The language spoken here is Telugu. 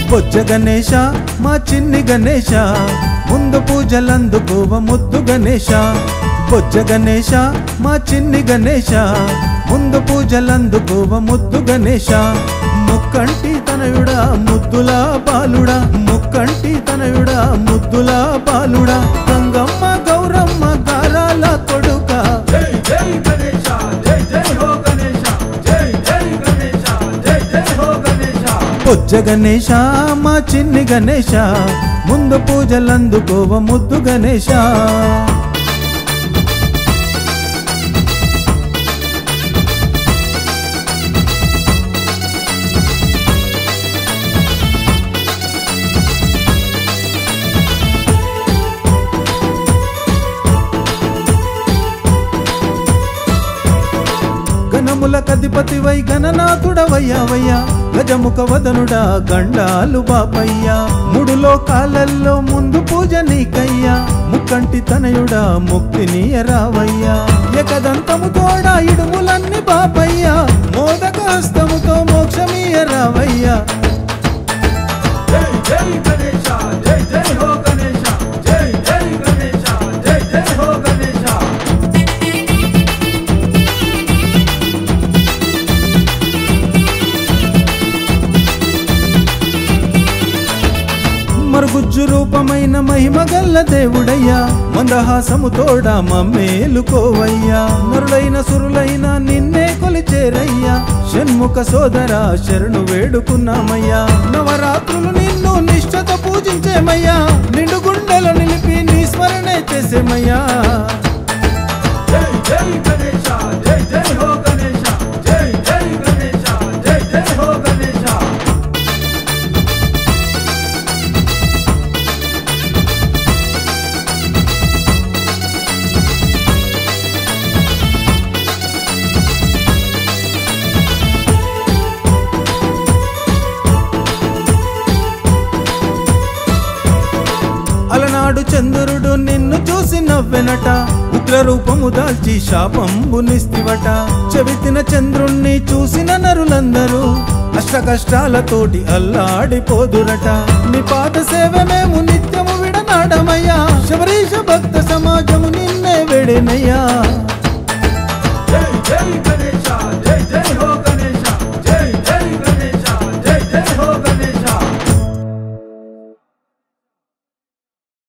బొజ్జ గణేశ మా చిన్ని గణేశ ముందు పూజలందుకోవ ముద్దు గణేశ బొజ్జ గణేశ మా చిన్ని గణేశ ముందు పూజలందుకోవ ముద్దు గణేశ ముక్కంటి తనయుడా ముద్దులా బాలుడా ముక్కంటి తనయుడా ముద్దులా బాలుడా గంగమ్మ గౌరమ్మ గారాల కొడుక జై జై గణేశ జై జై హో గణేశ జై జై గణేశ జై జై హో గణేశ బొజ్జ గణేశ మా చిన్ని గణేశ ముందు పూజలందుకోవ ముద్దు గణేశ గణముల కధిపతి వై గణనాథుడవయ్యావయ్యా గజముఖ వదనుడా గండాలు బాపయ్యా మూడు లోకాలల్లో ముందు పూజ నీకయ్యా ముక్కంటి తనయుడా ముక్తిని రావయ్యా ఏకదంతము తోడా ఇడుములన్నీ బాపయ్యా మోదక హస్తముతో మోక్షమీయ రావయ్యా జై జై గణేశ జై జై హో గణేశ జై జై గణేశ జై జై హో గణేశ మరుగుజ్జు రూపమైన మహిమ గల్ల దేవుడయ్యా మందహాసము తోడా మమ్మేలుకోవయ్యా నరులైన సురులైన నిన్నే కొలిచేరయ్యా షణ్ముఖ సోదర శరణు వేడుకున్నామయ్యా నవరాత్రులు నిన్ను నిష్ఠత పూజించేమయ్యా నిండు గుండెలో నిలిపి నీ స్మరణే చేసేమయ్యా జై జై గణేశ జై జై హో గణేశ జై జై గణేశ జై జై హో గణేశ అలనాడు చంద్రుడు నిన్ను చూసి నవ్వెనట ఉగ్ర రూపము దాల్చి శాపంబునిస్తివట చెవితిన చంద్రుణ్ణి చూసిన నరులందరూ అష్ట కష్టాలతోటి అల్లాడిపోదురట నీ పాద సేవ మేము నిత్యము విడనాడమయ్యా శబరీష భక్త సమాజము నిన్నే వెడినయ్యా